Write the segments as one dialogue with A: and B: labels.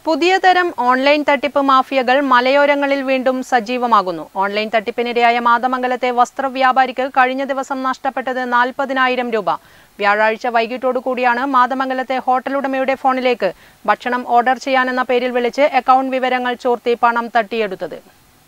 A: പുതിയ തരം ഓൺലൈൻ തട്ടിപ്പ് മാഫിയകൾ മലയോരങ്ങളിൽ വീണ്ടും സജീവമാകുന്നു ഓൺലൈൻ തട്ടിപ്പിനിരയായ മാതമംഗലത്തെ വസ്ത്രവ്യാപാരിക്ക് കഴിഞ്ഞ ദിവസം നഷ്ടപ്പെട്ടത് നാൽപ്പതിനായിരം രൂപ വ്യാഴാഴ്ച വൈകിട്ടോടു കൂടിയാണ് മാതമംഗലത്തെ ഹോട്ടലുടമയുടെ ഫോണിലേക്ക് ഭക്ഷണം ഓർഡർ ചെയ്യാനെന്ന പേരിൽ വിളിച്ച് അക്കൗണ്ട് വിവരങ്ങൾ ചോർത്തി പണം തട്ടിയെടുത്തത്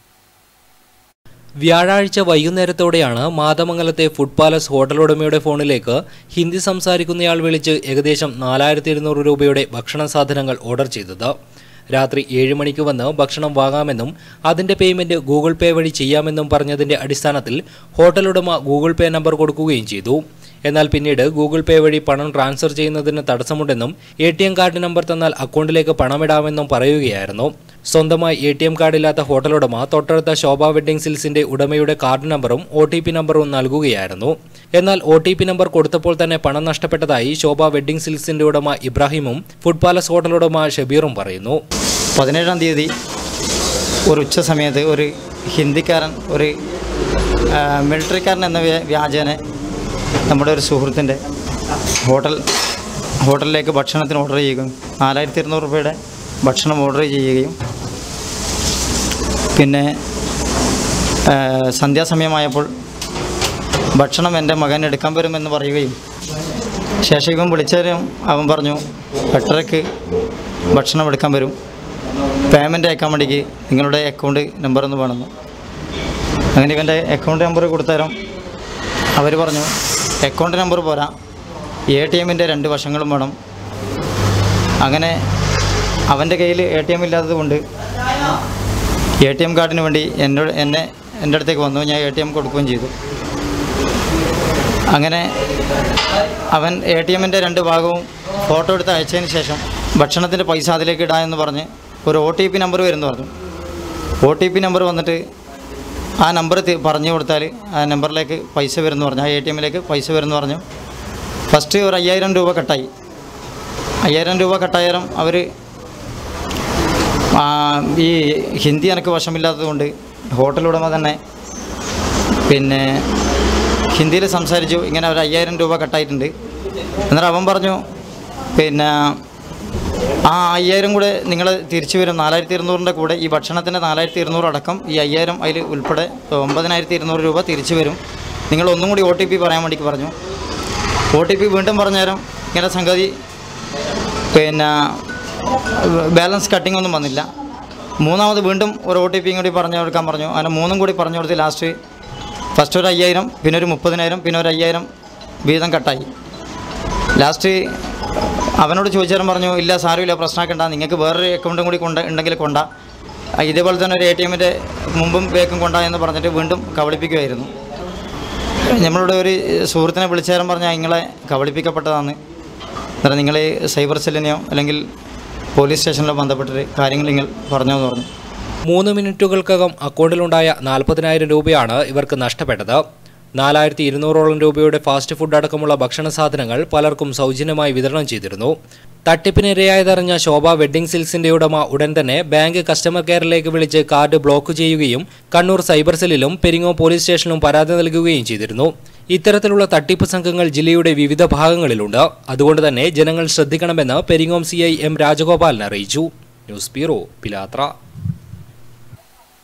B: വ്യാഴാഴ്ച വൈകുന്നേരത്തോടെയാണ് മാതമംഗലത്തെ ഫുഡ് പാലസ് ഹോട്ടൽ ഉടമയുടെ ഫോണിലേക്ക് ഹിന്ദി സംസാരിക്കുന്നയാൾ വിളിച്ച് ഏകദേശം നാലായിരത്തി ഇരുന്നൂറ് രൂപയുടെ ഭക്ഷണ സാധനങ്ങൾ ഓർഡർ ചെയ്തത് രാത്രി ഏഴ് മണിക്ക് വന്ന് ഭക്ഷണം വാങ്ങാമെന്നും അതിന്റെ പേയ്മെന്റ് ഗൂഗിൾ പേ വഴി ചെയ്യാമെന്നും പറഞ്ഞതിന്റെ അടിസ്ഥാനത്തിൽ ഹോട്ടൽ ഉടമ ഗൂഗിൾ പേ നമ്പർ കൊടുക്കുകയും ചെയ്തു എന്നാൽ പിന്നീട് ഗൂഗിൾ പേ വഴി പണം ട്രാൻസ്ഫർ ചെയ്യുന്നതിന് തടസ്സമുണ്ടെന്നും A T M card number തന്നാൽ അക്കൗണ്ടിലേക്ക് പണമിടാമെന്നും പറയുകയായിരുന്നു സ്വന്തമായി എ ടി എം കാർഡില്ലാത്ത ഹോട്ടൽ ഉടമ തൊട്ടടുത്ത ശോഭ വെഡ്ഡിംഗ് സിൽസിന്റെ ഉടമയുടെ കാർഡ് നമ്പറും ഒ ടി പി നമ്പറും നൽകുകയായിരുന്നു എന്നാൽ ഒ ടി പി നമ്പർ കൊടുത്തപ്പോൾ തന്നെ പണം നഷ്ടപ്പെട്ടതായി ശോഭ വെഡ്ഡിംഗ് സിൽസിന്റെ ഉടമ ഇബ്രാഹിമും ഫുഡ് പാലസ് ഹോട്ടൽ ഉടമ ഷബീറും പറയുന്നു
C: പതിനേഴാം തീയതി ഒരു ഉച്ച സമയത്ത് ഒരു ഹിന്ദിക്കാരൻ ഒരു ആ, മിലിറ്ററിക്കാരൻ എന്ന വ്യ- വ്യാജേന നമ്മുടെ ഒരു സുഹൃത്തിൻ്റെ ഹോട്ടൽ ഹോട്ടലിലേക്ക് ഭക്ഷണത്തിന് ഓർഡർ ചെയ്യുകയും നാലായിരത്തി ഇരുന്നൂറ് രൂപയുടെ ഭക്ഷണം ഓർഡർ ചെയ്യുകയും പിന്നെ ആ, സന്ധ്യാസമയമായപ്പോൾ ഭക്ഷണം എൻ്റെ മകൻ എടുക്കാൻ വരുമെന്ന് പറയുകയും ശേഷം ഇവൻ വിളിച്ചവരും അവൻ പറഞ്ഞു എട്ടരയ്ക്ക് ഭക്ഷണം എടുക്കാൻ വരും പേയ്മെൻറ്റ് അയക്കാൻ വേണ്ടിക്ക് നിങ്ങളുടെ അക്കൗണ്ട് നമ്പർ ഒന്ന് വേണമെന്ന് അങ്ങനെ ഇവൻ്റെ അക്കൗണ്ട് നമ്പർ കൊടുത്തരം അവർ പറഞ്ഞു അക്കൗണ്ട് നമ്പർ പോരാ എ ടി എമ്മിൻ്റെ രണ്ട് വശങ്ങളും വേണം അങ്ങനെ അവൻ്റെ കയ്യിൽ എ ടി എം ഇല്ലാത്തത് കൊണ്ട് എ ടി എം കാർഡിന് വേണ്ടി എന്നോട് എന്നെ എൻ്റെ അടുത്തേക്ക് വന്നു ഞാൻ എ ടി എം കൊടുക്കുകയും ചെയ്തു അങ്ങനെ അവൻ എ ടി എമ്മിൻ്റെ രണ്ട് ഭാഗവും ഫോട്ടോ എടുത്ത് അയച്ചതിന് ശേഷം ഭക്ഷണത്തിൻ്റെ പൈസ അതിലേക്ക് ഇടാമെന്ന് പറഞ്ഞ് ഒരു ഒ ടി പി നമ്പർ വരുമെന്ന് പറഞ്ഞു ഒ ടി പി നമ്പർ വന്നിട്ട് ആ നമ്പർ പറഞ്ഞു കൊടുത്താൽ ആ നമ്പറിലേക്ക് പൈസ വരുമെന്ന് പറഞ്ഞു ആ എ ടി എമ്മിലേക്ക് പൈസ വരുമെന്ന് പറഞ്ഞു ഫസ്റ്റ് ഒരു അയ്യായിരം രൂപ കട്ടായി അയ്യായിരം രൂപ കട്ടായാലും അവർ ഈ ഹിന്ദി എനിക്ക് വശമില്ലാത്തത് കൊണ്ട് ഹോട്ടൽ ഉടമ തന്നെ പിന്നെ ഹിന്ദിയിൽ സംസാരിച്ചു ഇങ്ങനെ ഒരു അയ്യായിരം രൂപ കട്ടായിട്ടുണ്ട് എന്നിട്ട് അവൻ പറഞ്ഞു പിന്നെ ആ അയ്യായിരം കൂടെ നിങ്ങൾ തിരിച്ചു വരും നാലായിരത്തി ഇരുന്നൂറിൻ്റെ കൂടെ ഈ ഭക്ഷണത്തിൻ്റെ നാലായിരത്തി ഇരുന്നൂറ് അടക്കം ഈ അയ്യായിരം അതിൽ ഉൾപ്പെടെ ഒമ്പതിനായിരത്തി ഇരുന്നൂറ് രൂപ തിരിച്ചു വരും നിങ്ങൾ ഒന്നും കൂടി ഒ ടി പി പറയാൻ വേണ്ടിക്ക് പറഞ്ഞു ഒ ടി പി വീണ്ടും പറഞ്ഞ നേരം ഇങ്ങനെ സംഗതി പിന്നെ ബാലൻസ് കട്ടിംഗ് ഒന്നും വന്നില്ല മൂന്നാമത് വീണ്ടും ഒരു ഒ ടി പിയും കൂടി പറഞ്ഞു കൊടുക്കാൻ പറഞ്ഞു അങ്ങനെ മൂന്നും കൂടി പറഞ്ഞു കൊടുത്ത് ലാസ്റ്റ് ഫസ്റ്റ് ഒരു അയ്യായിരം പിന്നെ ഒരു മുപ്പതിനായിരം പിന്നെ ഒരു അയ്യായിരം വീതം കട്ടായി ലാസ്റ്റ് അവനോട് ചോദിച്ചാലും പറഞ്ഞു ഇല്ല സാരമില്ല പ്രശ്നമാക്കണ്ട നിങ്ങൾക്ക് വേറൊരു അക്കൗണ്ടും കൂടി കൊണ്ട് ഉണ്ടെങ്കിൽ കൊണ്ട ഇതേപോലെ തന്നെ ഒരു എ ടി എമ്മിൻ്റെ മുമ്പും ബേക്കും കൊണ്ട എന്ന് പറഞ്ഞിട്ട് വീണ്ടും കബളിപ്പിക്കുമായിരുന്നു നമ്മളുടെ ഒരു സുഹൃത്തിനെ വിളിച്ചേരം പറഞ്ഞാൽ നിങ്ങളെ കബളിപ്പിക്കപ്പെട്ടതാണ് എന്നിട്ട് നിങ്ങൾ സൈബർ സെല്ലിനെയോ അല്ലെങ്കിൽ പോലീസ് സ്റ്റേഷനിലോ ബന്ധപ്പെട്ടിട്ട് കാര്യങ്ങൾ നിങ്ങൾ പറഞ്ഞോ എന്ന് പറഞ്ഞു
B: മൂന്ന് മിനിറ്റുകൾക്കകം അക്കൗണ്ടിലുണ്ടായ നാൽപ്പതിനായിരം രൂപയാണ് ഇവർക്ക് നഷ്ടപ്പെട്ടത് നാലായിരത്തി ഇരുന്നൂറോളം രൂപയുടെ ഫാസ്റ്റ് ഫുഡ് അടക്കമുള്ള ഭക്ഷണ സാധനങ്ങൾ പലർക്കും സൗജന്യമായി വിതരണം ചെയ്തിരുന്നു തട്ടിപ്പിനിരയായതറിഞ്ഞ ശോഭ വെഡ്ഡിംഗ് സിൽസിന്റെ ഉടമ ഉടൻ തന്നെ ബാങ്ക് കസ്റ്റമർ കെയറിലേക്ക് വിളിച്ച് കാർഡ് ബ്ലോക്ക് ചെയ്യുകയും കണ്ണൂർ സൈബർ സെല്ലിലും പെരിങ്ങോ പോലീസ് സ്റ്റേഷനിലും പരാതി നൽകുകയും ചെയ്തിരുന്നു ഇത്തരത്തിലുള്ള തട്ടിപ്പ് സംഘങ്ങൾ ജില്ലയുടെ വിവിധ ഭാഗങ്ങളിലുണ്ട് അതുകൊണ്ട് തന്നെ ജനങ്ങൾ ശ്രദ്ധിക്കണമെന്ന് Peringome C I M Rajagopalan അറിയിച്ചു ന്യൂസ് ബ്യൂറോ പിലാത്ര